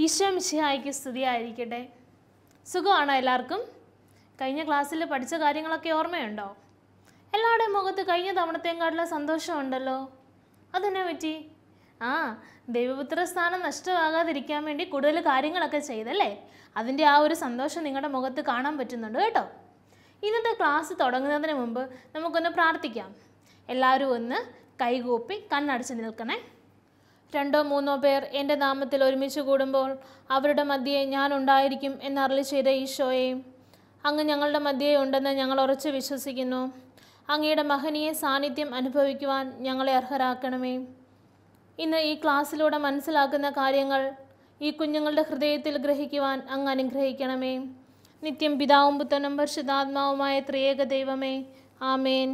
ഈശോ മിശിഹായ്ക്ക് സ്തുതിയായിരിക്കട്ടെ സുഖമാണോ എല്ലാവർക്കും കഴിഞ്ഞ ക്ലാസ്സിൽ പഠിച്ച കാര്യങ്ങളൊക്കെ ഓർമ്മയുണ്ടോ എല്ലാവരുടെയും മുഖത്ത് കഴിഞ്ഞ തവണത്തേക്കാട്ടിലും സന്തോഷമുണ്ടല്ലോ അതെന്നെ പറ്റി ആ ദൈവപുത്ര സ്ഥാനം നഷ്ടമാകാതിരിക്കാൻ വേണ്ടി കൂടുതൽ കാര്യങ്ങളൊക്കെ ചെയ്തല്ലേ അതിൻ്റെ ആ ഒരു സന്തോഷം നിങ്ങളുടെ മുഖത്ത് കാണാൻ പറ്റുന്നുണ്ട് കേട്ടോ ഇന്നത്തെ ക്ലാസ് തുടങ്ങുന്നതിന് മുമ്പ് നമുക്കൊന്ന് പ്രാർത്ഥിക്കാം എല്ലാവരും ഒന്ന് കൈകൂപ്പി കണ്ണടച്ച് നിൽക്കണേ രണ്ടോ മൂന്നോ പേർ എൻ്റെ നാമത്തിൽ ഒരുമിച്ച് കൂടുമ്പോൾ അവരുടെ മധ്യേ ഞാൻ ഉണ്ടായിരിക്കും എന്നറിളി ചെയ്ത ഈശോയെ അങ്ങ് ഞങ്ങളുടെ മധ്യേ ഉണ്ടെന്ന് ഞങ്ങൾ ഉറച്ചു വിശ്വസിക്കുന്നു അങ്ങയുടെ മഹനീയ സാന്നിധ്യം അനുഭവിക്കുവാൻ ഞങ്ങളെ അർഹരാക്കണമേ ഇന്ന് ഈ ക്ലാസ്സിലൂടെ മനസ്സിലാക്കുന്ന കാര്യങ്ങൾ ഈ കുഞ്ഞുങ്ങളുടെ ഹൃദയത്തിൽ ഗ്രഹിക്കുവാൻ അങ്ങ് അനുഗ്രഹിക്കണമേ നിത്യം പിതാവും പുത്തനും പരിശുദ്ധാത്മാവുമായ ത്രിയേക ദൈവമേ ആമേൻ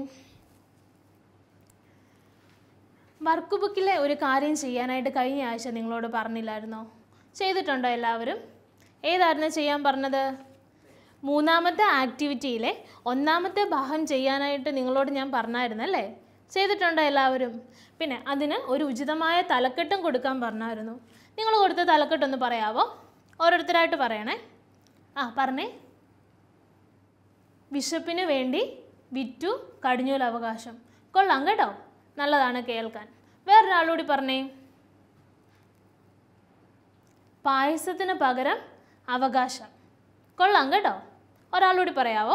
വർക്ക് ബുക്കിലെ ഒരു കാര്യം ചെയ്യാനായിട്ട് കഴിഞ്ഞ ആഴ്ച നിങ്ങളോട് പറഞ്ഞില്ലായിരുന്നോ ചെയ്തിട്ടുണ്ടോ എല്ലാവരും ഏതായിരുന്നു ചെയ്യാൻ പറഞ്ഞത് മൂന്നാമത്തെ ആക്ടിവിറ്റിയിലെ ഒന്നാമത്തെ ഭാഗം ചെയ്യാനായിട്ട് നിങ്ങളോട് ഞാൻ പറഞ്ഞായിരുന്നല്ലേ ചെയ്തിട്ടുണ്ടോ എല്ലാവരും പിന്നെ അതിന് ഒരു ഉചിതമായ തലക്കെട്ടും കൊടുക്കാൻ പറഞ്ഞായിരുന്നു നിങ്ങൾ കൊടുത്ത തലക്കെട്ടൊന്ന് പറയാവോ ഓരോരുത്തരായിട്ട് പറയണേ ആ പറഞ്ഞേ വിശപ്പിന് വേണ്ടി വിറ്റു കടിഞ്ഞൂൽ അവകാശം കൊള്ളാം കേട്ടോ നല്ലതാണ് കേൾക്കാൻ വേറൊരാളൂടി പറഞ്ഞേ പായസത്തിന് പകരം അവകാശം കൊള്ളാം കേട്ടോ ഒരാളൂടി പറയാവോ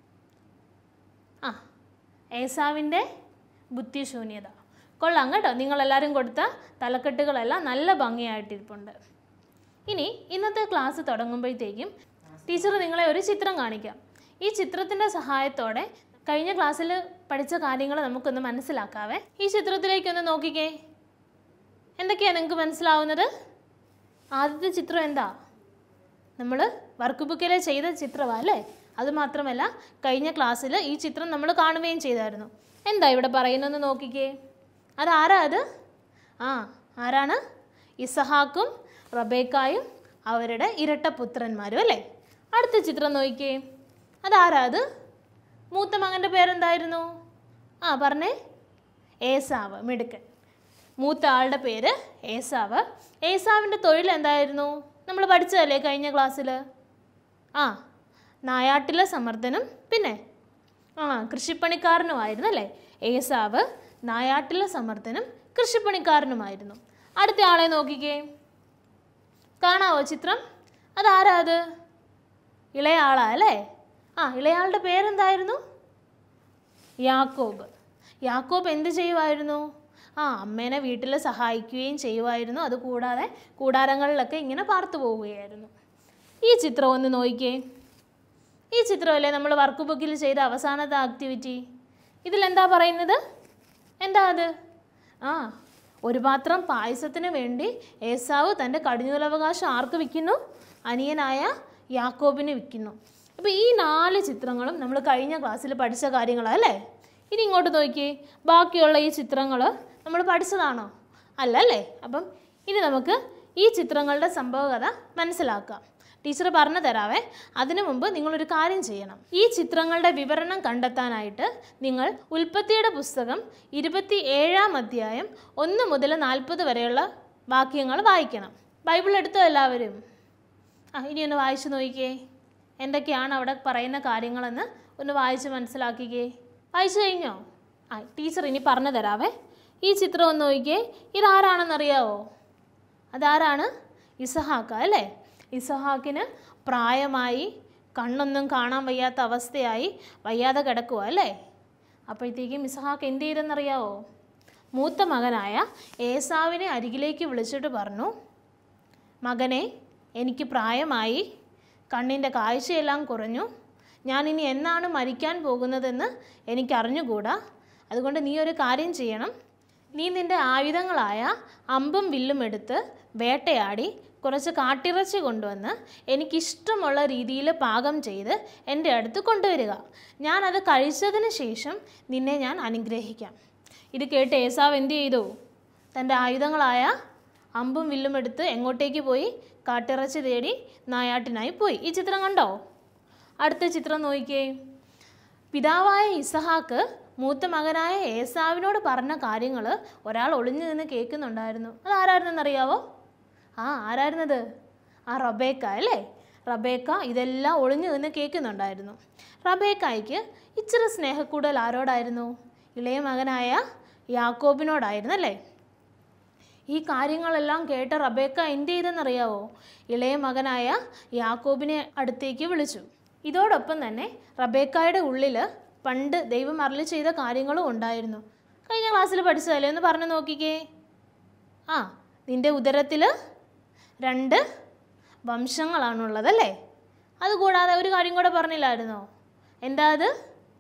ആ ഏസാവിൻ്റെ ബുദ്ധിശൂന്യത കൊള്ളാം കേട്ടോ നിങ്ങളെല്ലാവരും കൊടുത്ത തലക്കെട്ടുകളെല്ലാം നല്ല ഭംഗിയായിട്ടിരിപ്പുണ്ട് ഇനി ഇന്നത്തെ ക്ലാസ് തുടങ്ങുമ്പോഴത്തേക്കും ടീച്ചർ നിങ്ങളെ ഒരു ചിത്രം കാണിക്കാം ഈ ചിത്രത്തിൻ്റെ സഹായത്തോടെ കഴിഞ്ഞ ക്ലാസ്സിൽ പഠിച്ച കാര്യങ്ങൾ നമുക്കൊന്ന് മനസ്സിലാക്കാവേ ഈ ചിത്രത്തിലേക്കൊന്ന് നോക്കിക്കേ എന്തൊക്കെയാണ് നിങ്ങൾക്ക് മനസ്സിലാവുന്നത് ആദ്യത്തെ ചിത്രം എന്താ നമ്മൾ വർക്ക് ബുക്കിൽ ചെയ്ത ചിത്രമാണ് അല്ലേ അത് മാത്രമല്ല കഴിഞ്ഞ ക്ലാസ്സിൽ ഈ ചിത്രം നമ്മൾ കാണുകയും ചെയ്തായിരുന്നു എന്താ ഇവിടെ പറയുന്നതെന്ന് നോക്കിക്കേ അതാരാ അത് ആ ആരാണ് ഇസഹാക്കും റബേക്കായും അവരുടെ ഇരട്ടപുത്രന്മാരും അല്ലേ അടുത്ത ചിത്രം നോക്കിക്കേ അതാരാ അത് മൂത്ത മകൻ്റെ പേരെന്തായിരുന്നു ആ പറഞ്ഞേ ഏസാവ് മിടുക്കൻ മൂത്ത ആളുടെ പേര് ഏസാവ് ഏസാവിൻ്റെ തൊഴിൽ എന്തായിരുന്നു നമ്മൾ പഠിച്ചതല്ലേ കഴിഞ്ഞ ക്ലാസ്സിൽ ആ നായാട്ടിലെ സമർത്ഥനും പിന്നെ ആ കൃഷിപ്പണിക്കാരനുമായിരുന്നു അല്ലേ ഏസാവ് നായാട്ടിലെ സമർത്ഥനും കൃഷിപ്പണിക്കാരനുമായിരുന്നു അടുത്ത ആളെ നോക്കിക്കേ കാണാവോ ചിത്രം അതാരാ അത് ഇളയാളാ അല്ലേ ആ ഇളയാളുടെ പേരെന്തായിരുന്നു യാക്കോബ് യാക്കോബ് എന്ത് ചെയ്യുമായിരുന്നു ആ അമ്മേനെ വീട്ടിൽ സഹായിക്കുകയും ചെയ്യുമായിരുന്നു അതുകൂടാതെ കൂടാരങ്ങളിലൊക്കെ ഇങ്ങനെ പാർത്തു പോവുകയായിരുന്നു ഈ ചിത്രം ഒന്ന് നോക്കിക്കേ ഈ ചിത്രമല്ലേ നമ്മൾ വർക്ക് ബുക്കിൽ ചെയ്ത അവസാനത്തെ ആക്ടിവിറ്റി ഇതിലെന്താ പറയുന്നത് എന്താ അത് ആ ഒരു പാത്രം പായസത്തിന് വേണ്ടി ഏസാവ് തൻ്റെ കടിഞ്ഞൂലവകാശം ആർക്ക് വിൽക്കുന്നു അനിയനായ യാക്കോബിന് വിൽക്കുന്നു അപ്പോൾ ഈ നാല് ചിത്രങ്ങളും നമ്മൾ കഴിഞ്ഞ ക്ലാസ്സിൽ പഠിച്ച കാര്യങ്ങളാണ് അല്ലേ ഇനി ഇങ്ങോട്ട് നോക്കിയേ ബാക്കിയുള്ള ഈ ചിത്രങ്ങൾ നമ്മൾ പഠിച്ചതാണോ അല്ല അല്ലേ അപ്പം ഇനി നമുക്ക് ഈ ചിത്രങ്ങളുടെ സംഭവകഥ മനസ്സിലാക്കാം ടീച്ചർ പറഞ്ഞു തരാവേ അതിനു മുമ്പ് നിങ്ങളൊരു കാര്യം ചെയ്യണം ഈ ചിത്രങ്ങളുടെ വിവരണം കണ്ടെത്താനായിട്ട് നിങ്ങൾ ഉൽപ്പത്തിയുടെ പുസ്തകം ഇരുപത്തി ഏഴാം അധ്യായം ഒന്ന് മുതൽ നാൽപ്പത് വരെയുള്ള വാക്യങ്ങൾ വായിക്കണം ബൈബിൾ എടുത്തോ എല്ലാവരും ആ ഇനി ഒന്ന് വായിച്ചു നോക്കിക്കേ എന്തൊക്കെയാണ് അവിടെ പറയുന്ന കാര്യങ്ങളെന്ന് ഒന്ന് വായിച്ച് മനസ്സിലാക്കിക്കേ വായിച്ചു കഴിഞ്ഞോ ആ ടീച്ചർ ഇനി പറഞ്ഞു തരാവേ ഈ ചിത്രം ഒന്ന് നോക്കിക്കേ ഇതാരാണെന്നറിയാവോ അതാരാണ് ഇസഹാക്ക അല്ലേ ഇസഹാക്കിന് പ്രായമായി കണ്ണൊന്നും കാണാൻ വയ്യാത്ത അവസ്ഥയായി വയ്യാതെ കിടക്കുക അല്ലേ അപ്പോഴത്തേക്കും ഇസഹാക്ക് എന്ത് ചെയ്തെന്നറിയാവോ മൂത്ത മകനായ ഏസാവിനെ അരികിലേക്ക് വിളിച്ചിട്ട് പറഞ്ഞു മകനെ എനിക്ക് പ്രായമായി കണ്ണിൻ്റെ കാഴ്ചയെല്ലാം കുറഞ്ഞു ഞാനിനി എന്നാണ് മരിക്കാൻ പോകുന്നതെന്ന് എനിക്കറിഞ്ഞുകൂടാ അതുകൊണ്ട് നീ ഒരു കാര്യം ചെയ്യണം നീ നിൻ്റെ ആയുധങ്ങളായ അമ്പും വില്ലും എടുത്ത് വേട്ടയാടി കുറച്ച് കാട്ടിറച്ചി കൊണ്ടുവന്ന് എനിക്കിഷ്ടമുള്ള രീതിയിൽ പാകം ചെയ്ത് എൻ്റെ അടുത്ത് കൊണ്ടുവരിക ഞാനത് കഴിച്ചതിന് ശേഷം നിന്നെ ഞാൻ അനുഗ്രഹിക്കാം ഇത് കേട്ട് ഏസാവ് എന്ത് ചെയ്തു തൻ്റെ ആയുധങ്ങളായ അമ്പും വില്ലും എടുത്ത് എങ്ങോട്ടേക്ക് പോയി കാട്ടിറച്ചി തേടി നായാട്ടിനായി പോയി ഈ ചിത്രം കണ്ടോ അടുത്ത ചിത്രം നോക്കിക്കേ പിതാവായ ഇസഹാക്ക് മൂത്ത മകനായ ഏസാവിനോട് പറഞ്ഞ കാര്യങ്ങൾ ഒരാൾ ഒളിഞ്ഞു നിന്ന് കേൾക്കുന്നുണ്ടായിരുന്നു അത് ആരായിരുന്നെന്നറിയാവോ ആ ആരായിരുന്നത് ആ റബേക്ക അല്ലേ റബേക്ക ഇതെല്ലാം ഒളിഞ്ഞു നിന്ന് കേൾക്കുന്നുണ്ടായിരുന്നു റബേക്കായ്ക്ക് ഇച്ചിരി സ്നേഹക്കൂടുതൽ ആരോടായിരുന്നു ഇളയ മകനായ യാക്കോബിനോടായിരുന്നു അല്ലേ ഈ കാര്യങ്ങളെല്ലാം കേട്ട റബേക്ക എന്ത് ചെയ്തെന്നറിയാവോ ഇളയ മകനായ യാക്കോബിനെ അടുത്തേക്ക് വിളിച്ചു ഇതോടൊപ്പം തന്നെ റബേക്കായുടെ ഉള്ളിൽ പണ്ട് ദൈവം അരളി ചെയ്ത കാര്യങ്ങളും ഉണ്ടായിരുന്നു കഴിഞ്ഞ ക്ലാസ്സിൽ പഠിച്ചതല്ലേ ഒന്ന് പറഞ്ഞു നോക്കിക്കേ ആ നിന്റെ ഉദരത്തിൽ രണ്ട് വംശങ്ങളാണുള്ളതല്ലേ അതുകൂടാതെ ഒരു കാര്യം കൂടെ പറഞ്ഞില്ലായിരുന്നോ എന്താ അത്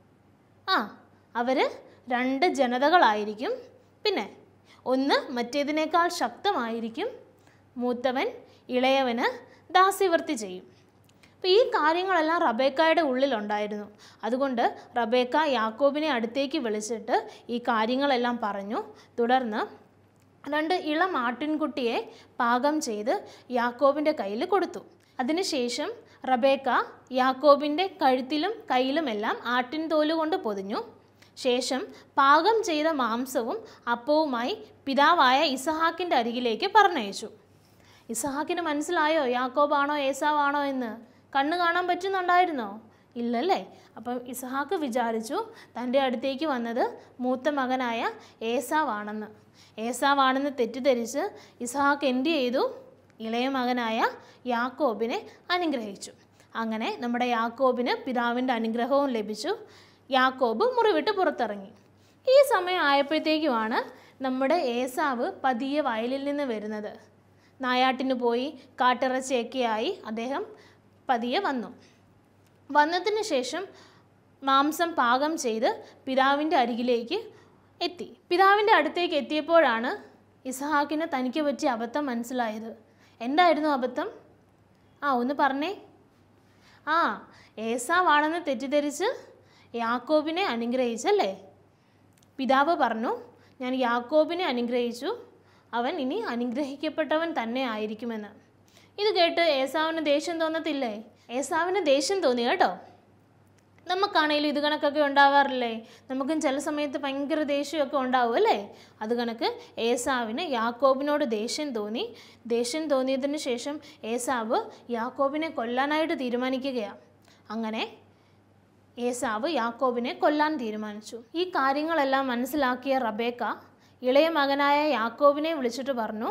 ആ അവർ രണ്ട് ജനതകളായിരിക്കും പിന്നെ ഒന്ന് മറ്റേതിനേക്കാൾ ശക്തമായിരിക്കും മൂത്തവൻ ഇളയവന് ദാസ്യവൃത്തി ചെയ്യും അപ്പോൾ ഈ കാര്യങ്ങളെല്ലാം റബേക്കായുടെ ഉള്ളിലുണ്ടായിരുന്നു അതുകൊണ്ട് റബേക്ക യാക്കോബിനെ അടുത്തേക്ക് വിളിച്ചിട്ട് ഈ കാര്യങ്ങളെല്ലാം പറഞ്ഞു തുടർന്ന് രണ്ട് ഇളം ആട്ടിൻകുട്ടിയെ പാകം ചെയ്ത് യാക്കോബിൻ്റെ കയ്യിൽ കൊടുത്തു അതിനുശേഷം റബേക്ക യാക്കോബിൻ്റെ കഴുത്തിലും കയ്യിലുമെല്ലാം ആട്ടിൻ തോല് കൊണ്ട് പൊതിഞ്ഞു ശേഷം പാകം ചെയ്ത മാംസവും അപ്പവുമായി പിതാവായ ഇസഹാക്കിൻ്റെ അരികിലേക്ക് പറഞ്ഞയച്ചു ഇസഹാക്കിന് മനസ്സിലായോ യാക്കോബാണോ ഏസാവാണോ എന്ന് കണ്ണ് കാണാൻ പറ്റുന്നുണ്ടായിരുന്നോ ഇല്ലല്ലേ അപ്പം ഇസഹാക്ക് വിചാരിച്ചു തൻ്റെ അടുത്തേക്ക് വന്നത് മൂത്ത മകനായ ഏസാവാണെന്ന് ഏസാവാണെന്ന് തെറ്റിദ്ധരിച്ച് ഇസഹാക്ക് എന്ത് ചെയ്തു ഇളയ മകനായ യാക്കോബിനെ അനുഗ്രഹിച്ചു അങ്ങനെ നമ്മുടെ യാക്കോബിന് പിതാവിൻ്റെ അനുഗ്രഹവും ലഭിച്ചു യാക്കോബ് മുറിവിട്ട് പുറത്തിറങ്ങി ഈ സമയം ആയപ്പോഴത്തേക്കുമാണ് നമ്മുടെ ഏസാവ് പതിയെ വയലിൽ നിന്ന് വരുന്നത് നായാട്ടിന് പോയി കാട്ടിറച്ചിയൊക്കെയായി അദ്ദേഹം പതിയെ വന്നു വന്നതിന് ശേഷം മാംസം പാകം ചെയ്ത് പിതാവിൻ്റെ അരികിലേക്ക് എത്തി പിതാവിൻ്റെ അടുത്തേക്ക് എത്തിയപ്പോഴാണ് ഇസഹാക്കിന് തനിക്ക് പറ്റിയ അബദ്ധം മനസ്സിലായത് എന്തായിരുന്നു അബദ്ധം ആ ഒന്ന് പറഞ്ഞേ ആ ഏസാവാണെന്ന് തെറ്റിദ്ധരിച്ച് യാക്കോബിനെ അനുഗ്രഹിച്ചല്ലേ പിതാവ് പറഞ്ഞു ഞാൻ യാക്കോബിനെ അനുഗ്രഹിച്ചു അവൻ ഇനി അനുഗ്രഹിക്കപ്പെട്ടവൻ തന്നെ ആയിരിക്കുമെന്ന് ഇത് കേട്ട് ഏസാവിന് ദേഷ്യം തോന്നത്തില്ലേ ഏസാവിന് ദേഷ്യം തോന്നി കേട്ടോ നമുക്കാണേലും ഇത് കണക്കൊക്കെ ഉണ്ടാവാറില്ലേ നമുക്കും ചില സമയത്ത് ഭയങ്കര ദേഷ്യമൊക്കെ ഉണ്ടാവും അല്ലേ അത് കണക്ക് ഏസാവിന് യാക്കോബിനോട് ദേഷ്യം തോന്നി ദേഷ്യം തോന്നിയതിന് ശേഷം ഏസാവ് യാക്കോബിനെ കൊല്ലാനായിട്ട് തീരുമാനിക്കുകയാണ് അങ്ങനെ ഏസാവ് യാക്കോബിനെ കൊല്ലാൻ തീരുമാനിച്ചു ഈ കാര്യങ്ങളെല്ലാം മനസ്സിലാക്കിയ റബേക്ക ഇളയ മകനായ യാക്കോബിനെ വിളിച്ചിട്ട് പറഞ്ഞു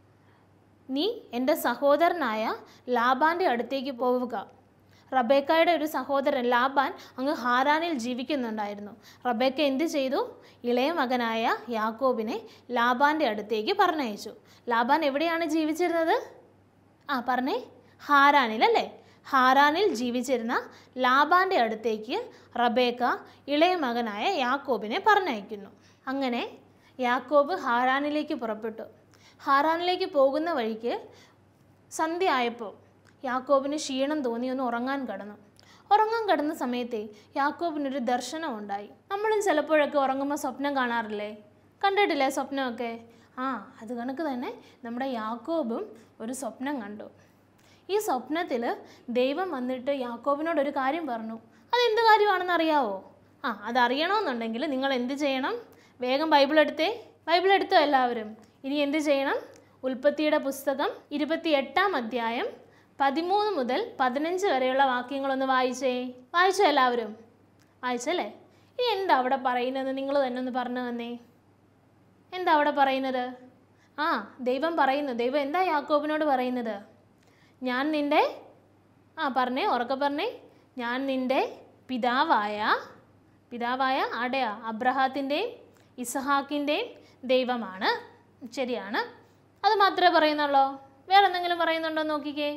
നീ എൻ്റെ സഹോദരനായ ലാബാൻ്റെ അടുത്തേക്ക് പോവുക റബേക്കയുടെ ഒരു സഹോദരൻ ലാബാൻ അങ്ങ് ഹാരാനിൽ ജീവിക്കുന്നുണ്ടായിരുന്നു റബേക്ക എന്ത് ചെയ്തു ഇളയ മകനായ യാക്കോബിനെ ലാബാൻ്റെ അടുത്തേക്ക് പറഞ്ഞയച്ചു ലാബാൻ എവിടെയാണ് ജീവിച്ചിരുന്നത് ആ പറഞ്ഞേ ഹാരാനിൽ അല്ലേ ഹാരാനിൽ ജീവിച്ചിരുന്ന ലാബാൻ്റെ അടുത്തേക്ക് റബേക്ക ഇളയ മകനായ യാക്കോബിനെ പറഞ്ഞയക്കുന്നു അങ്ങനെ യാക്കോബ് ഹാരാനിലേക്ക് പുറപ്പെട്ടു ഹാരാനിലേക്ക് പോകുന്ന വഴിക്ക് സന്ധ്യ ആയപ്പോൾ യാക്കോബിന് ക്ഷീണം തോന്നി ഒന്ന് ഉറങ്ങാൻ കിടന്നു ഉറങ്ങാൻ കിടന്ന സമയത്തെ യാക്കോബിനൊരു ദർശനം ഉണ്ടായി നമ്മളും ചിലപ്പോഴൊക്കെ ഉറങ്ങുമ്പോൾ സ്വപ്നം കാണാറില്ലേ കണ്ടിട്ടില്ലേ സ്വപ്നമൊക്കെ ആ അത് കണക്ക് തന്നെ നമ്മുടെ യാക്കോബും ഒരു സ്വപ്നം കണ്ടു ഈ സ്വപ്നത്തിൽ ദൈവം വന്നിട്ട് യാക്കോബിനോട് ഒരു കാര്യം പറഞ്ഞു അതെന്ത് കാര്യമാണെന്ന് അറിയാവോ ആ അതറിയണമെന്നുണ്ടെങ്കിൽ നിങ്ങൾ എന്ത് ചെയ്യണം വേഗം ബൈബിൾ എടുത്തേ ബൈബിൾ എടുത്തോ എല്ലാവരും ഇനി എന്ത് ചെയ്യണം ഉൽപ്പത്തിയുടെ പുസ്തകം ഇരുപത്തി എട്ടാം അധ്യായം പതിമൂന്ന് മുതൽ പതിനഞ്ച് വരെയുള്ള വാക്യങ്ങളൊന്ന് വായിച്ചേ വായിച്ചോ എല്ലാവരും വായിച്ചല്ലേ ഇനി എന്താ അവിടെ പറയുന്നത് നിങ്ങൾ തന്നെ ഒന്ന് പറഞ്ഞു തന്നേ എന്താ അവിടെ പറയുന്നത് ആ ദൈവം പറയുന്നു ദൈവം എന്താ യാക്കോബിനോട് പറയുന്നത് ഞാൻ നിൻ്റെ ആ പറഞ്ഞേ ഉറക്കെ പറഞ്ഞേ ഞാൻ നിൻ്റെ പിതാവായ പിതാവായ ആടെയാ അബ്രഹാത്തിൻ്റെയും ഇസഹാക്കിൻ്റെയും ദൈവമാണ് ശരിയാണ് അത് മാത്രമേ പറയുന്നുള്ളൂ വേറെ എന്തെങ്കിലും പറയുന്നുണ്ടോ എന്ന് നോക്കിക്കേ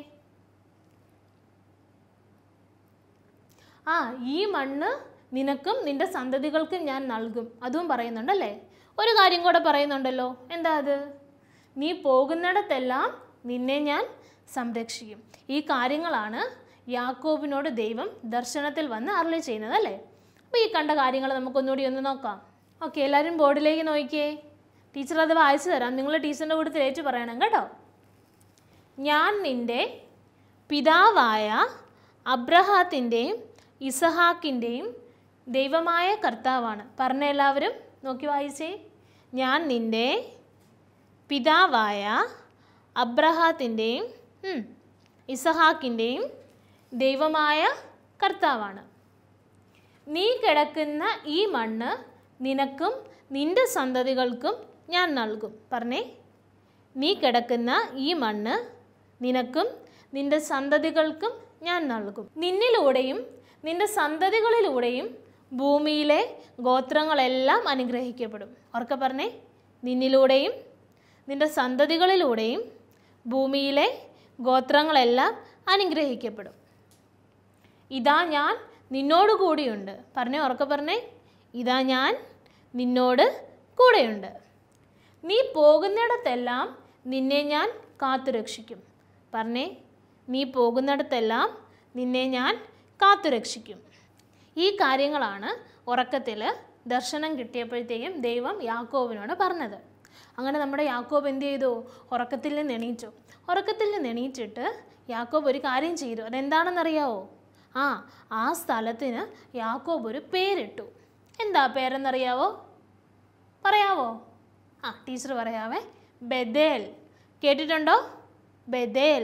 ആ ഈ മണ്ണ് നിനക്കും നിന്റെ സന്തതികൾക്കും ഞാൻ നൽകും അതും പറയുന്നുണ്ടല്ലേ ഒരു കാര്യം കൂടെ പറയുന്നുണ്ടല്ലോ എന്താ അത് നീ പോകുന്നിടത്തെല്ലാം നിന്നെ ഞാൻ സംരക്ഷിക്കും ഈ കാര്യങ്ങളാണ് യാക്കോബിനോട് ദൈവം ദർശനത്തിൽ വന്ന് അരളി ചെയ്യുന്നത് അല്ലേ അപ്പോൾ ഈ കണ്ട കാര്യങ്ങൾ നമുക്കൊന്നുകൂടി ഒന്ന് നോക്കാം ഓക്കെ എല്ലാവരും ബോർഡിലേക്ക് നോക്കിയേ ടീച്ചർ അത് വായിച്ചു തരാം നിങ്ങൾ ടീച്ചറിൻ്റെ കൂടെ തേച്ച് പറയണം കേട്ടോ ഞാൻ നിൻ്റെ പിതാവായ അബ്രഹാത്തിൻ്റെയും ഇസഹാക്കിൻ്റെയും ദൈവമായ കർത്താവാണ് പറഞ്ഞ എല്ലാവരും നോക്കി വായിച്ചേ ഞാൻ നിൻ്റെ പിതാവായ അബ്രഹാത്തിൻ്റെയും ഉം, ഇസഹാക്കിൻ്റെയും ദൈവമായ കർത്താവാണ് നീ കിടക്കുന്ന ഈ മണ്ണ് നിനക്കും നിന്റെ സന്തതികൾക്കും ഞാൻ നൽകും പറഞ്ഞേ നീ കിടക്കുന്ന ഈ മണ്ണ് നിനക്കും നിന്റെ സന്തതികൾക്കും ഞാൻ നൽകും നിന്നിലൂടെയും നിന്റെ സന്തതികളിലൂടെയും ഭൂമിയിലെ ഗോത്രങ്ങളെല്ലാം അനുഗ്രഹിക്കപ്പെടും ഓർക്ക പറഞ്ഞേ നിന്നിലൂടെയും നിന്റെ സന്തതികളിലൂടെയും ഭൂമിയിലെ ഗോത്രങ്ങളെല്ലാം അനുഗ്രഹിക്കപ്പെടും ഇതാ ഞാൻ നിന്നോട് കൂടിയുണ്ട് പറഞ്ഞേ ഉറക്കെ പറഞ്ഞേ ഇതാ ഞാൻ നിന്നോട് കൂടെയുണ്ട് നീ പോകുന്നിടത്തെല്ലാം നിന്നെ ഞാൻ കാത്തുരക്ഷിക്കും പറഞ്ഞേ നീ പോകുന്നിടത്തെല്ലാം നിന്നെ ഞാൻ കാത്തുരക്ഷിക്കും ഈ കാര്യങ്ങളാണ് ഉറക്കത്തിൽ ദർശനം കിട്ടിയപ്പോഴത്തേക്കും ദൈവം യാക്കോബിനോട് പറഞ്ഞത് അങ്ങനെ നമ്മുടെ യാക്കോബ് എന്ത് ചെയ്തു ഉറക്കത്തിൽ നിന്ന് എണീറ്റു ഉറക്കത്തിൽ നിന്ന് എണീറ്റിട്ട് യാക്കോബ് ഒരു കാര്യം ചെയ്തു അതെന്താണെന്നറിയാവോ ആ ആ സ്ഥലത്തിന് യാക്കോബ് ഒരു പേരിട്ടു എന്താ പേരെന്നറിയാവോ പറയാവോ ആ ടീച്ചർ പറയാവേ ബദേൽ കേട്ടിട്ടുണ്ടോ ബദേൽ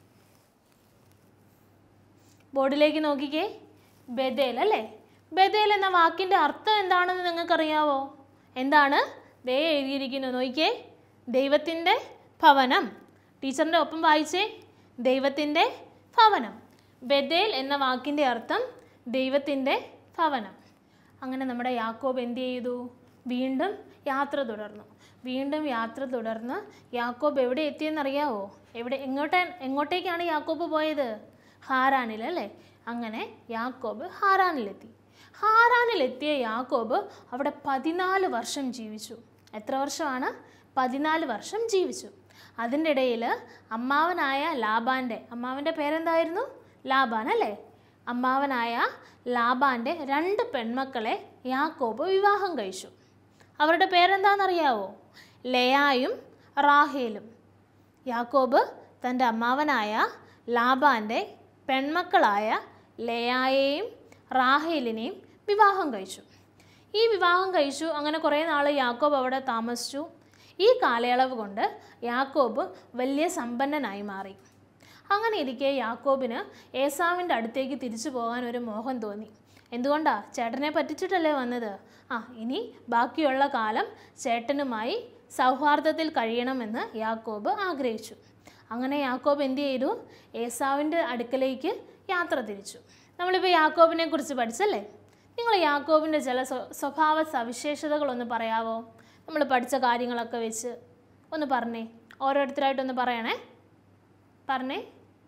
ബോർഡിലേക്ക് നോക്കിക്കേ ബദേൽ അല്ലേ ബദേൽ എന്ന വാക്കിൻ്റെ അർത്ഥം എന്താണെന്ന് നിങ്ങൾക്കറിയാവോ എന്താണ് ദേ എഴുതിയിരിക്കുന്നു നോക്കിക്കേ ദൈവത്തിൻ്റെ ഭവനം ടീച്ചറിൻ്റെ ഒപ്പം വായിച്ചേ ദൈവത്തിൻ്റെ ഭവനം ബദേൽ എന്ന വാക്കിൻ്റെ അർത്ഥം ദൈവത്തിൻ്റെ ഭവനം അങ്ങനെ നമ്മുടെ യാക്കോബ് എന്ത് ചെയ്തു വീണ്ടും യാത്ര തുടർന്നു വീണ്ടും യാത്ര തുടർന്ന് യാക്കോബ് എവിടെ എത്തിയെന്നറിയാവോ എവിടെ എങ്ങോട്ടേ എങ്ങോട്ടേക്കാണ് യാക്കോബ് പോയത് ഹാരാനിൽ അല്ലേ അങ്ങനെ യാക്കോബ് ഹാരാനിലെത്തി ഹാരാനിലെത്തിയ യാക്കോബ് അവിടെ പതിനാല് വർഷം ജീവിച്ചു എത്ര വർഷമാണ് പതിനാല് വർഷം ജീവിച്ചു അതിൻ്റെ ഇടയിൽ അമ്മാവനായ ലാബാൻ്റെ അമ്മാവൻ്റെ പേരെന്തായിരുന്നു ലാബാൻ അല്ലേ അമ്മാവനായ ലാബാൻ്റെ രണ്ട് പെൺമക്കളെ യാക്കോബ് വിവാഹം കഴിച്ചു അവരുടെ പേരെന്താണെന്നറിയാവോ ലയായും റാഹേലും യാക്കോബ് തൻ്റെ അമ്മാവനായ ലാബാൻ്റെ പെൺമക്കളായ ലയായെയും റാഹേലിനെയും വിവാഹം കഴിച്ചു ഈ വിവാഹം കഴിച്ചു അങ്ങനെ കുറേ നാൾ യാക്കോബ് അവിടെ താമസിച്ചു ഈ കാലയളവ് കൊണ്ട് യാക്കോബ് വലിയ സമ്പന്നനായി മാറി അങ്ങനെ ഇരിക്കെ യാക്കോബിന് ഏസാവിൻ്റെ അടുത്തേക്ക് തിരിച്ചു പോകാൻ ഒരു മോഹം തോന്നി എന്തുകൊണ്ടാ ചേട്ടനെ പറ്റിച്ചിട്ടല്ലേ വന്നത് ആ ഇനി ബാക്കിയുള്ള കാലം ചേട്ടനുമായി സൗഹാർദ്ദത്തിൽ കഴിയണമെന്ന് യാക്കോബ് ആഗ്രഹിച്ചു അങ്ങനെ യാക്കോബ് എന്ത് ചെയ്തു ഏസാവിൻ്റെ അടുക്കലേക്ക് യാത്ര തിരിച്ചു നമ്മളിപ്പോൾ യാക്കോബിനെ കുറിച്ച് പഠിച്ചല്ലേ നിങ്ങൾ യാക്കോബിൻ്റെ ചില സ്വ- സ്വഭാവ സവിശേഷതകളൊന്ന് പറയാവോ നമ്മൾ പഠിച്ച കാര്യങ്ങളൊക്കെ വെച്ച് ഒന്ന് പറഞ്ഞേ ഓരോരുത്തരായിട്ടൊന്ന് പറയണേ പറഞ്ഞേ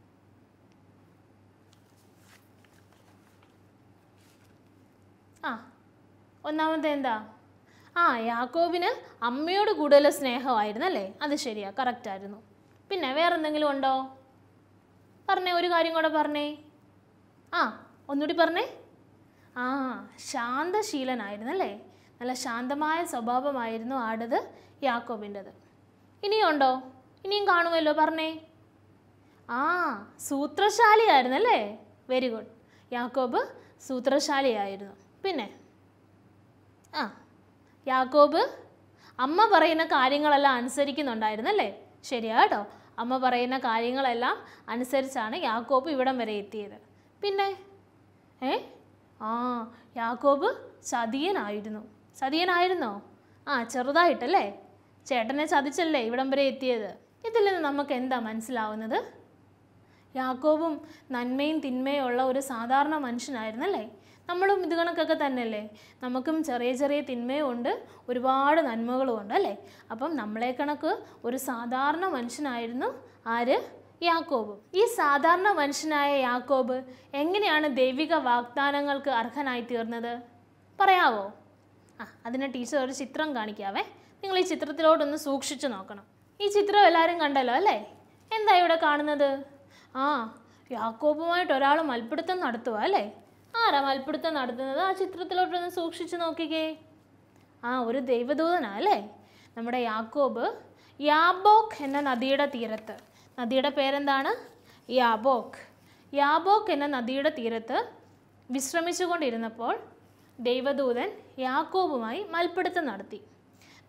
ആ ഒന്നാമത്തെ എന്താ ആ യാക്കോബിന് അമ്മയോട് കൂടുതൽ സ്നേഹമായിരുന്നു അല്ലേ അത് ശരിയാ കറക്റ്റായിരുന്നു പിന്നെ വേറെ എന്തെങ്കിലും ഉണ്ടോ പറഞ്ഞേ ഒരു കാര്യം കൂടെ പറഞ്ഞേ ആ ഒന്നുകൂടി പറഞ്ഞേ ആ ശാന്തശീലനായിരുന്നു അല്ലേ നല്ല ശാന്തമായ സ്വഭാവമായിരുന്നു ആടത് യാക്കോബിൻ്റെത് ഇനിയുണ്ടോ ഇനിയും കാണുമല്ലോ പറഞ്ഞേ ആ സൂത്രശാലിയായിരുന്നു അല്ലേ വെരി ഗുഡ് യാക്കോബ് സൂത്രശാലിയായിരുന്നു പിന്നെ ആ യാക്കോബ് അമ്മ പറയുന്ന കാര്യങ്ങളെല്ലാം അനുസരിക്കുന്നുണ്ടായിരുന്നല്ലേ ശരിയാ കേട്ടോ അമ്മ പറയുന്ന കാര്യങ്ങളെല്ലാം അനുസരിച്ചാണ് യാക്കോബ് ഇവിടം വരെ എത്തിയത് പിന്നെ ഏ ആ യാക്കോബ് ചതിയനായിരുന്നു ചതിയനായിരുന്നോ ആ ചെറുതായിട്ടല്ലേ ചേട്ടനെ ചതിച്ചല്ലേ ഇവിടം വരെ എത്തിയത് ഇതിൽ നിന്ന് നമുക്ക് എന്താ മനസ്സിലാവുന്നത് യാക്കോബും നന്മയും തിന്മയും ഉള്ള ഒരു സാധാരണ മനുഷ്യനായിരുന്നല്ലേ നമ്മളും ഇത് കണക്കൊക്കെ തന്നെയല്ലേ നമുക്കും ചെറിയ ചെറിയ തിന്മയും ഉണ്ട് ഒരുപാട് നന്മകളും ഉണ്ട് അല്ലേ അപ്പം നമ്മളെ കണക്ക് ഒരു സാധാരണ മനുഷ്യനായിരുന്നു ആര് യാക്കോബ് ഈ സാധാരണ മനുഷ്യനായ യാക്കോബ് എങ്ങനെയാണ് ദൈവിക വാഗ്ദാനങ്ങൾക്ക് അർഹനായി തീർന്നത് പറയാവോ ആ അതിന് ടീച്ചർ ഒരു ചിത്രം കാണിക്കാവേ നിങ്ങൾ ഈ ചിത്രത്തിലോട്ടൊന്ന് സൂക്ഷിച്ചു നോക്കണം ഈ ചിത്രം എല്ലാവരും കണ്ടല്ലോ അല്ലേ എന്താ ഇവിടെ കാണുന്നത് ആ യാക്കോബുമായിട്ട് ഒരാൾ മൽപ്പിടുത്തം നടത്തുക അല്ലേ ആരാ മൽപ്പിടുത്തം നടത്തുന്നത് ആ ചിത്രത്തിലോട്ടൊന്ന് സൂക്ഷിച്ചു നോക്കിക്കേ ആ ഒരു ദൈവദൂതനാ അല്ലേ നമ്മുടെ യാക്കോബ് യാബോക്ക് എന്ന നദിയുടെ തീരത്ത് നദിയുടെ പേരെന്താണ് യാബോക്ക് യാബോക്ക് എന്ന നദിയുടെ തീരത്ത് വിശ്രമിച്ചുകൊണ്ടിരുന്നപ്പോൾ ദൈവദൂതൻ യാക്കോബുമായി മൽപ്പിടുത്തം നടത്തി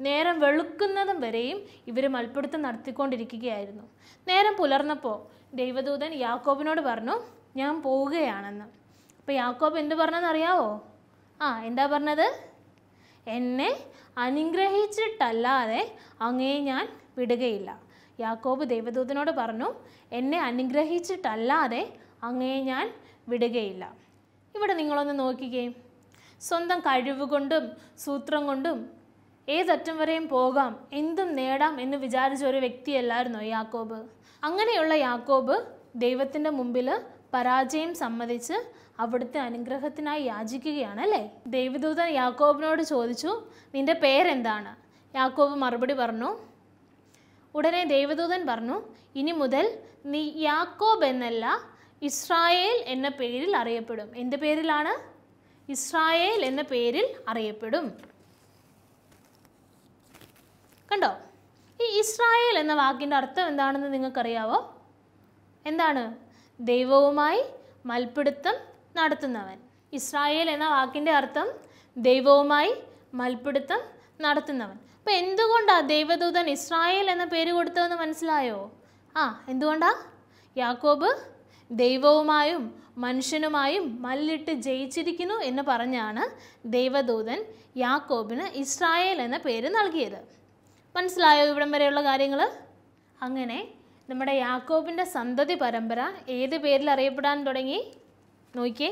നേരം വെളുക്കുന്നതും വരെയും ഇവർ മൽപ്പിടുത്തം നടത്തിക്കൊണ്ടിരിക്കുകയായിരുന്നു നേരം പുലർന്നപ്പോൾ ദൈവദൂതൻ യാക്കോബിനോട് പറഞ്ഞു ഞാൻ പോവുകയാണെന്ന് അപ്പോൾ യാക്കോബ് എന്ത് പറഞ്ഞെന്നറിയാവോ ആ എന്താ പറഞ്ഞത് എന്നെ അനുഗ്രഹിച്ചിട്ടല്ലാതെ അങ്ങേ ഞാൻ വിടുകയില്ല യാക്കോബ് ദൈവദൂതനോട് പറഞ്ഞു എന്നെ അനുഗ്രഹിച്ചിട്ടല്ലാതെ അങ്ങേ ഞാൻ വിടുകയില്ല ഇവിടെ നിങ്ങളൊന്ന് നോക്കിക്കേ സ്വന്തം കഴിവ് കൊണ്ടും സൂത്രം കൊണ്ടും ഏതറ്റം വരെയും പോകാം എന്തും നേടാം എന്ന് വിചാരിച്ച ഒരു വ്യക്തിയല്ലായിരുന്നോ യാക്കോബ് അങ്ങനെയുള്ള യാക്കോബ് ദൈവത്തിൻ്റെ മുമ്പിൽ പരാജയം സമ്മതിച്ച് അവിടുത്തെ അനുഗ്രഹത്തിനായി യാചിക്കുകയാണ് അല്ലേ ദൈവദൂതൻ യാക്കോബിനോട് ചോദിച്ചു നിന്റെ പേരെന്താണ് യാക്കോബ് മറുപടി പറഞ്ഞു ഉടനെ ദൈവദൂതൻ പറഞ്ഞു ഇനി മുതൽ നീ യാക്കോബ് എന്നല്ല ഇസ്രായേൽ എന്ന പേരിൽ അറിയപ്പെടും എന്ത് പേരിലാണ് ഇസ്രായേൽ എന്ന പേരിൽ അറിയപ്പെടും കണ്ടോ ഈ ഇസ്രായേൽ എന്ന വാക്കിൻ്റെ അർത്ഥം എന്താണെന്ന് നിങ്ങൾക്കറിയാവോ എന്താണ് ദൈവവുമായി മൽപ്പിടുത്തം നടത്തുന്നവൻ ഇസ്രായേൽ എന്ന വാക്കിൻ്റെ അർത്ഥം ദൈവവുമായി മൽപ്പിടുത്തം നടത്തുന്നവൻ അപ്പം എന്തുകൊണ്ടാണ് ദൈവദൂതൻ ഇസ്രായേൽ എന്ന പേര് കൊടുത്തതെന്ന് മനസ്സിലായോ ആ എന്തുകൊണ്ടാ യാക്കോബ് ദൈവവുമായും മനുഷ്യനുമായും മല്ലിട്ട് ജയിച്ചിരിക്കുന്നു എന്ന് പറഞ്ഞാണ് ദൈവദൂതൻ യാക്കോബിന് ഇസ്രായേൽ എന്ന പേര് നൽകിയത് മനസ്സിലായോ ഇവിടം വരെയുള്ള കാര്യങ്ങൾ അങ്ങനെ നമ്മുടെ യാക്കോബിൻ്റെ സന്തതി പരമ്പര ഏത് പേരിൽ അറിയപ്പെടാൻ തുടങ്ങി നോക്കിയേ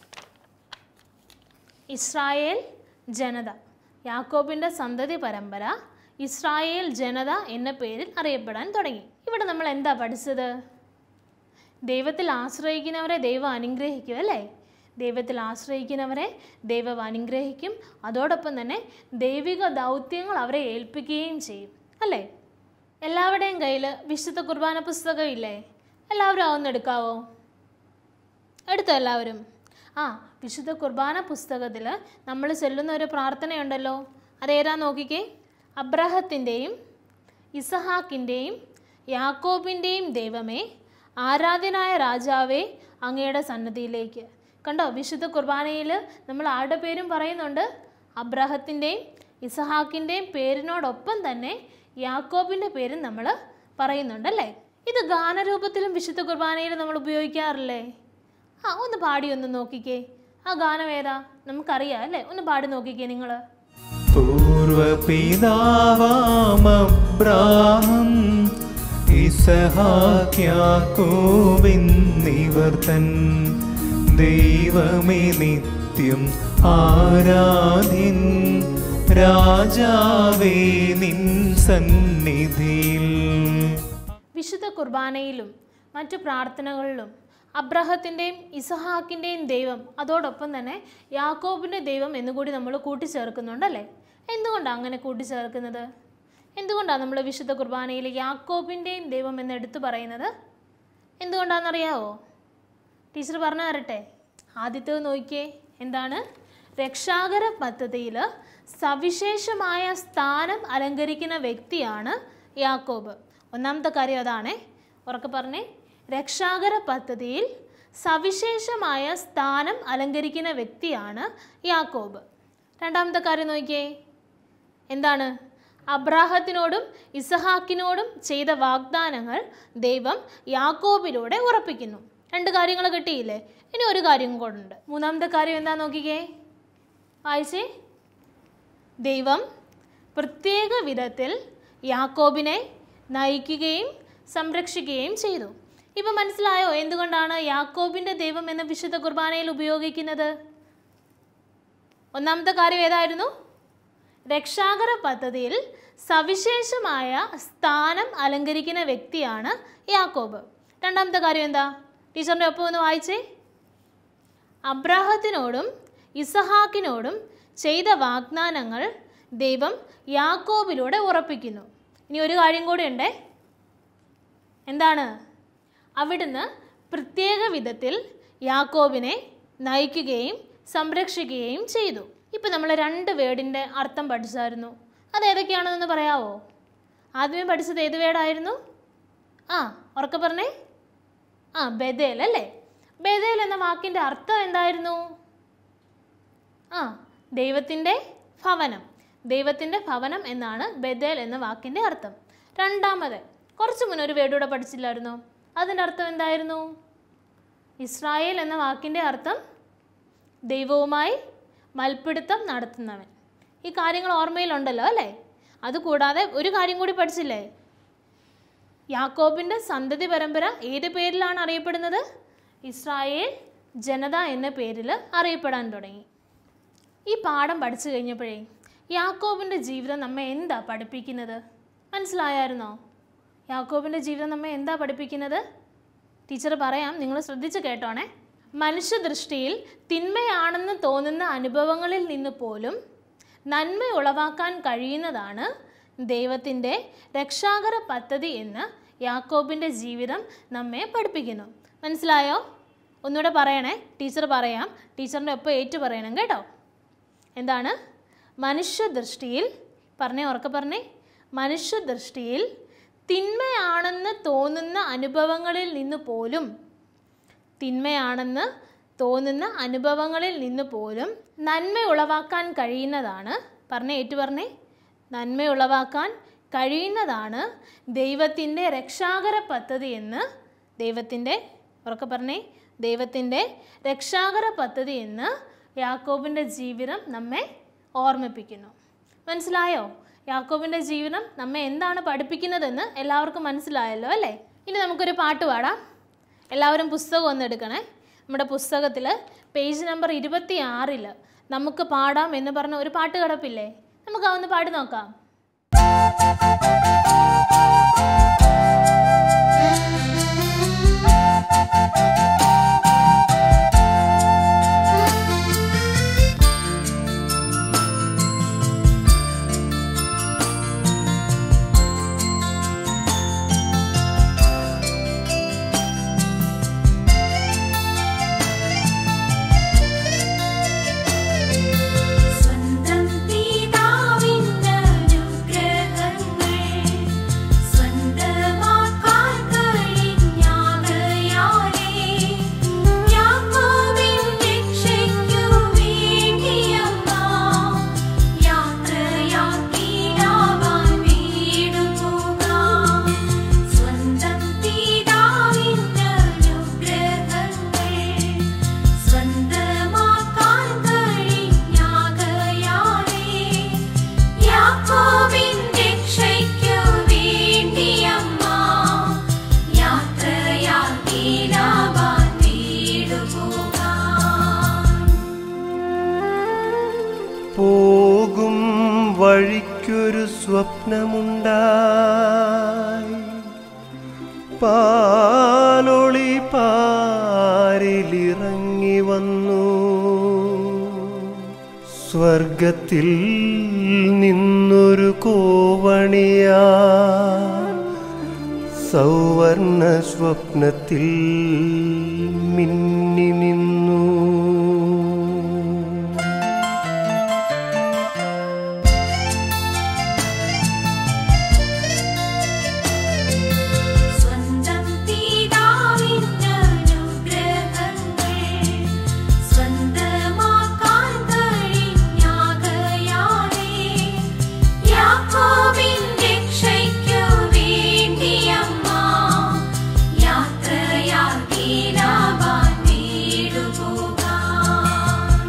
ഇസ്രായേൽ ജനത യാക്കോബിൻ്റെ സന്തതി പരമ്പര ഇസ്രായേൽ ജനത എന്ന പേരിൽ അറിയപ്പെടാൻ തുടങ്ങി ഇവിടെ നമ്മൾ എന്താ പഠിച്ചത് ദൈവത്തിൽ ആശ്രയിക്കുന്നവരെ ദൈവം അനുഗ്രഹിക്കും അല്ലേ ദൈവത്തിൽ ആശ്രയിക്കുന്നവരെ ദൈവം അനുഗ്രഹിക്കും അതോടൊപ്പം തന്നെ ദൈവിക ദൗത്യങ്ങൾ അവരെ ഏൽപ്പിക്കുകയും ചെയ്യും അല്ലേ എല്ലാവരുടെയും കയ്യിൽ വിശുദ്ധ കുർബാന പുസ്തകം ഇല്ലേ എല്ലാവരും അതൊന്ന് എടുക്കാവോ എടുത്തോ എല്ലാവരും ആ വിശുദ്ധ കുർബാന പുസ്തകത്തിൽ നമ്മൾ ചൊല്ലുന്ന ഒരു പ്രാർത്ഥനയുണ്ടല്ലോ അതേതാ നോക്കിക്കേ അബ്രഹത്തിൻ്റെയും ഇസഹാക്കിൻ്റെയും യാക്കോബിൻ്റെയും ദൈവമേ ആരാധ്യനായ രാജാവേ അങ്ങയുടെ സന്നദ്ധിയിലേക്ക് കണ്ടോ വിശുദ്ധ കുർബാനയിൽ നമ്മൾ ആരുടെ പേരും പറയുന്നുണ്ട് അബ്രഹത്തിൻ്റെയും ഇസഹാക്കിൻ്റെയും പേരിനോടൊപ്പം തന്നെ യാക്കോബിൻ്റെ പേരും നമ്മൾ പറയുന്നുണ്ടല്ലേ ഇത് ഗാനരൂപത്തിലും വിശുദ്ധ കുർബാനയിൽ നമ്മൾ ഉപയോഗിക്കാറില്ലേ ആ ഒന്ന് പാടി ഒന്ന് നോക്കിക്കേ ആ ഗാനം ഏതാ നമുക്കറിയാം അല്ലേ ഒന്ന് പാടി നോക്കിക്കേ നിങ്ങൾ പൂർവപിതാവാമബ്രാഹം ഇസഹാക്യാക്കോബെന്നിവർ തൻ ദൈവമേ നിത്യം ആരാധ്യൻ രാജാവേ നിൻ സന്നിധിയിൽ വിശുദ്ധ കുർബാനയിലും മറ്റു പ്രാർത്ഥനകളിലും അബ്രഹത്തിൻ്റെയും ഇസഹാക്കിൻ്റെയും ദൈവം അതോടൊപ്പം തന്നെ യാക്കോബിൻ്റെ ദൈവം എന്നുകൂടി നമ്മൾ കൂട്ടിച്ചേർക്കുന്നുണ്ടല്ലേ എന്തുകൊണ്ടാണ് അങ്ങനെ കൂട്ടിച്ചേർക്കുന്നത് എന്തുകൊണ്ടാണ് നമ്മൾ വിശുദ്ധ കുർബാനയിൽ യാക്കോബിൻ്റെയും ദൈവം എന്ന് എടുത്തു പറയുന്നത് എന്തുകൊണ്ടാണെന്നറിയാവോ ടീച്ചർ പറഞ്ഞു തരട്ടെ ആദ്യത്തേത് നോക്കിയേ എന്താണ് രക്ഷാകര പദ്ധതിയിൽ സവിശേഷമായ സ്ഥാനം അലങ്കരിക്കുന്ന വ്യക്തിയാണ് യാക്കോബ് ഒന്നാമത്തെ കാര്യം അതാണേ ഉറക്കെ പറഞ്ഞേ രക്ഷാകര പദ്ധതിയിൽ സവിശേഷമായ സ്ഥാനം അലങ്കരിക്കുന്ന വ്യക്തിയാണ് യാക്കോബ് രണ്ടാമത്തെ കാര്യം നോക്കിയേ എന്താണ് അബ്രാഹത്തിനോടും ഇസഹാക്കിനോടും ചെയ്ത വാഗ്ദാനങ്ങൾ ദൈവം യാക്കോബിലൂടെ ഉറപ്പിക്കുന്നു രണ്ട് കാര്യങ്ങൾ കിട്ടിയില്ലേ ഇനി ഒരു കാര്യം കൂടുണ്ട് മൂന്നാമത്തെ കാര്യം എന്താ നോക്കിക്കേ വായിച്ചേ ദൈവം പ്രത്യേക വിധത്തിൽ യാക്കോബിനെ നയിക്കുകയും സംരക്ഷിക്കുകയും ചെയ്തു ഇപ്പം മനസ്സിലായോ എന്തുകൊണ്ടാണ് യാക്കോബിൻ്റെ ദൈവം എന്ന വിശുദ്ധ കുർബാനയിൽ ഉപയോഗിക്കുന്നത് ഒന്നാമത്തെ കാര്യം ഏതായിരുന്നു രക്ഷാകര പദ്ധതിയിൽ സവിശേഷമായ സ്ഥാനം അലങ്കരിക്കുന്ന വ്യക്തിയാണ് യാക്കോബ് രണ്ടാമത്തെ കാര്യം എന്താ ടീച്ചറിൻ്റെ ഒപ്പം ഒന്ന് വായിച്ചേ അബ്രാഹത്തിനോടും ഇസഹാക്കിനോടും ചെയ്ത വാഗ്ദാനങ്ങൾ ദൈവം യാക്കോബിലൂടെ ഉറപ്പിക്കുന്നു ഇനി ഒരു കാര്യം കൂടി ഉണ്ടേ എന്താണ് അവിടുന്ന് പ്രത്യേക വിധത്തിൽ യാക്കോബിനെ നയിക്കുകയും സംരക്ഷിക്കുകയും ചെയ്തു ഇപ്പം നമ്മൾ രണ്ട് വേർഡിൻ്റെ അർത്ഥം പഠിച്ചായിരുന്നു അത് ഏതൊക്കെയാണെന്ന് പറയാവോ ആദ്യമേ പഠിച്ചത് ഏത് വേർഡായിരുന്നു ആ ഉറക്കെ പറഞ്ഞേ ആ ബദേൽ അല്ലേ ബദേൽ എന്ന വാക്കിൻ്റെ അർത്ഥം എന്തായിരുന്നു ആ ദൈവത്തിൻ്റെ ഭവനം ദൈവത്തിൻ്റെ ഭവനം എന്നാണ് ബദേൽ എന്ന വാക്കിൻ്റെ അർത്ഥം രണ്ടാമത് കുറച്ച് മുന്നേ ഒരു വേടൂടെ പഠിച്ചില്ലായിരുന്നോ അതിൻ്റെ അർത്ഥം എന്തായിരുന്നു ഇസ്രായേൽ എന്ന വാക്കിൻ്റെ അർത്ഥം ദൈവവുമായി മൽപ്പിടുത്തം നടത്തുന്നവൻ ഈ കാര്യങ്ങൾ ഓർമ്മയിലുണ്ടല്ലോ അല്ലേ അതുകൂടാതെ ഒരു കാര്യം കൂടി പഠിച്ചില്ലേ യാക്കോബിൻ്റെ സന്തതി പരമ്പര ഏത് പേരിലാണ് അറിയപ്പെടുന്നത് ഇസ്രായേൽ ജനത എന്ന പേരിൽ അറിയപ്പെടാൻ തുടങ്ങി ഈ പാഠം പഠിച്ചു കഴിഞ്ഞപ്പോഴേ യാക്കോബിൻ്റെ ജീവിതം നമ്മെ എന്താ പഠിപ്പിക്കുന്നത് മനസ്സിലായായിരുന്നോ യാക്കോബിൻ്റെ ജീവിതം നമ്മെ എന്താ പഠിപ്പിക്കുന്നത് ടീച്ചർ പറയാം നിങ്ങൾ ശ്രദ്ധിച്ച് കേട്ടോണേ മനുഷ്യദൃഷ്ടിയിൽ തിന്മയാണെന്ന് തോന്നുന്ന അനുഭവങ്ങളിൽ നിന്ന് പോലും നന്മ ഉളവാക്കാൻ കഴിയുന്നതാണ് ദൈവത്തിൻ്റെ രക്ഷാകര പദ്ധതി എന്ന് യാക്കോബിൻ്റെ ജീവിതം നമ്മെ പഠിപ്പിക്കുന്നു മനസ്സിലായോ ഒന്നുകൂടെ പറയണേ ടീച്ചർ പറയാം ടീച്ചറിൻ്റെ ഒപ്പം ഏറ്റു പറയണം കേട്ടോ എന്താണ് മനുഷ്യദൃഷ്ടിയിൽ പറഞ്ഞേ ഉറക്കെ പറഞ്ഞേ മനുഷ്യദൃഷ്ടിയിൽ തിന്മയാണെന്ന് തോന്നുന്ന അനുഭവങ്ങളിൽ നിന്ന് പോലും തിന്മയാണെന്ന് തോന്നുന്ന അനുഭവങ്ങളിൽ നിന്ന് പോലും നന്മ ഉളവാക്കാൻ കഴിയുന്നതാണ് പറഞ്ഞേ ഏറ്റു പറഞ്ഞേ നന്മ ഉളവാക്കാൻ കഴിയുന്നതാണ് ദൈവത്തിൻ്റെ രക്ഷാകര പദ്ധതി എന്ന് ദൈവത്തിൻ്റെ ഉറക്കെ പറഞ്ഞേ ദൈവത്തിൻ്റെ രക്ഷാകര പദ്ധതി എന്ന് യാക്കോബിൻ്റെ ജീവിതം നമ്മെ ഓർമ്മിപ്പിക്കുന്നു മനസ്സിലായോ യാക്കോബിൻ്റെ ജീവിതം നമ്മെ എന്താണ് പഠിപ്പിക്കുന്നതെന്ന് എല്ലാവർക്കും മനസ്സിലായല്ലോ അല്ലേ ഇനി നമുക്കൊരു പാട്ട് പാടാം എല്ലാവരും പുസ്തകം ഒന്ന് എടുക്കണേ നമ്മുടെ പുസ്തകത്തിൽ പേജ് നമ്പർ ഇരുപത്തി ആറിൽ നമുക്ക് പാടാം എന്ന് പറഞ്ഞ ഒരു പാട്ട് കിടപ്പില്ലേ നമുക്ക് അതൊന്ന് പാടി നോക്കാം സ്വന്തം പിതാവിന്റെ അനുഗ്രഹങ്ങൾ സ്വന്തമാക്കാൻ കഴിഞ്ഞാകയാലേ യാക്കോബിൻ രക്ഷയ്ക്കു വേണ്ടിയമ്മ യാത്രയാക്കിനാവാൻ വീടുപോകാം സ്വന്തം പിതാവിന്റെ അനുഗ്രഹങ്ങൾ സ്വന്തമാക്കാൻ കഴിഞ്ഞാകയാലേ യാക്കോബിൻ രക്ഷയ്ക്കു വേണ്ടിയമ്മ യാത്രയാക്കിനാവാൻ വീടുപോകാം പോകും വഴിക്കൊരു സ്വപ്നമുണ്ടായി പാലൊളി പാരിലിറങ്ങി വന്നു സ്വർഗത്തിൽ നിന്നൊരു കോവണിയാ സൗവർണ സ്വപ്നത്തിൽ മിന്നി നിന്നു സ്വന്തം പിതാവിന്റെ അനുഗ്രഹങ്ങൾ സ്വന്തമാക്കാൻ കഴിഞ്ഞാകയാലേ യാക്കോബിൻ രക്ഷയ്ക്കു വേണ്ടിയമ്മ യാത്രയാക്കിനാവാൻ വീടുപോകാം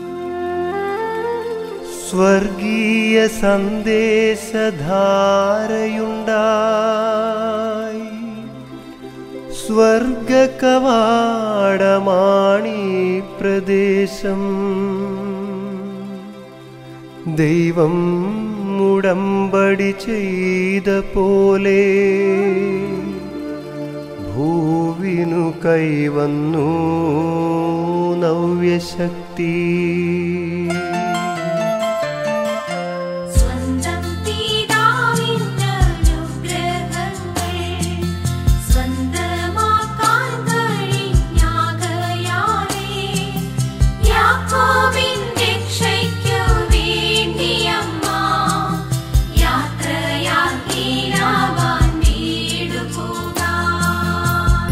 സ്വർഗീയ സന്ദേശധാരയുണ്ടായി സ്വർഗ കവാടമാണീ പ്രദേശം ദൈവം ഉടമ്പടി ചെയ്ത പോലെ ഭൂവിനു കൈവന്നു നവ്യശക്തി സ്വന്തം പിതാവിന്റെ അനുഗ്രഹങ്ങൾ സ്വന്തമാക്കാൻ കഴിഞ്ഞാകയാലേ യാക്കോബിൻ രക്ഷയ്ക്കു വേണ്ടിയമ്മ യാത്രയാക്കിനാവാൻ വീടുപോകാം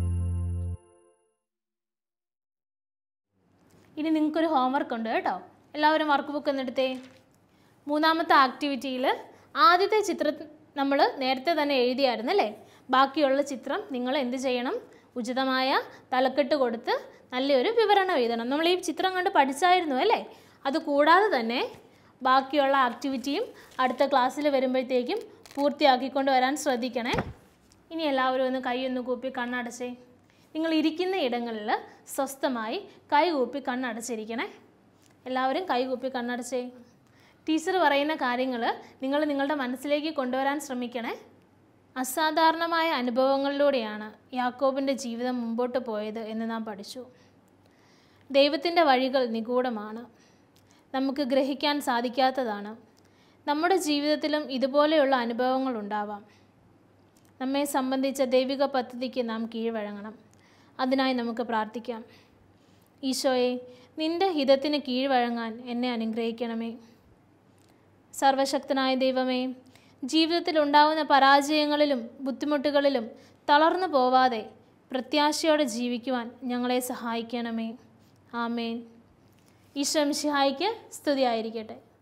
ഇനി നിങ്ങൾക്കൊരു ഹോംവർക്ക് ഉണ്ട് കേട്ടോ എല്ലാവരും വർക്ക് ബുക്ക് എന്നെടുത്തേ മൂന്നാമത്തെ ആക്ടിവിറ്റിയിൽ ആദ്യത്തെ ചിത്രം നമ്മൾ നേരത്തെ തന്നെ എഴുതിയായിരുന്നു അല്ലേ ബാക്കിയുള്ള ചിത്രം നിങ്ങൾ എന്ത് ചെയ്യണം ഉചിതമായ തലക്കെട്ട് കൊടുത്ത് നല്ലൊരു വിവരണം എഴുതണം നമ്മൾ ഈ ചിത്രം കണ്ട് പഠിച്ചായിരുന്നു അല്ലേ അത് കൂടാതെ തന്നെ ബാക്കിയുള്ള ആക്ടിവിറ്റിയും അടുത്ത ക്ലാസ്സിൽ വരുമ്പോഴത്തേക്കും പൂർത്തിയാക്കിക്കൊണ്ട് വരാൻ ശ്രദ്ധിക്കണേ ഇനി എല്ലാവരും ഒന്ന് കൈ ഒന്ന് കൂപ്പി കണ്ണടച്ചേ നിങ്ങൾ ഇരിക്കുന്ന ഇടങ്ങളിൽ സ്വസ്ഥമായി കൈ കൂപ്പി കണ്ണടച്ചിരിക്കണേ എല്ലാവരും കൈ കൂപ്പി കണ്ണടച്ചേ ടീച്ചർ പറയുന്ന കാര്യങ്ങൾ നിങ്ങൾ നിങ്ങളുടെ മനസ്സിലേക്ക് കൊണ്ടുവരാൻ ശ്രമിക്കണേ അസാധാരണമായ അനുഭവങ്ങളിലൂടെയാണ് യാക്കോബിൻ്റെ ജീവിതം മുമ്പോട്ട് പോയത് എന്ന് നാം പഠിച്ചു ദൈവത്തിൻ്റെ വഴികൾ നിഗൂഢമാണ് നമുക്ക് ഗ്രഹിക്കാൻ സാധിക്കാത്തതാണ് നമ്മുടെ ജീവിതത്തിലും ഇതുപോലെയുള്ള അനുഭവങ്ങൾ ഉണ്ടാവാം നമ്മെ സംബന്ധിച്ച ദൈവിക പദ്ധതിക്ക് നാം കീഴ്വഴങ്ങണം അതിനായി നമുക്ക് പ്രാർത്ഥിക്കാം ഈശോയെ നിന്റെ ഹിതത്തിന് കീഴ്വഴങ്ങാൻ എന്നെ അനുഗ്രഹിക്കണമേ സർവശക്തനായ ദൈവമേ ജീവിതത്തിൽ ഉണ്ടാവുന്ന പരാജയങ്ങളിലും ബുദ്ധിമുട്ടുകളിലും തളർന്നു പോവാതെ പ്രത്യാശയോടെ ജീവിക്കുവാൻ ഞങ്ങളെ സഹായിക്കണമേ ആമേൻ ഈശോ മിശിഹായിക്ക് സ്തുതിയായിരിക്കട്ടെ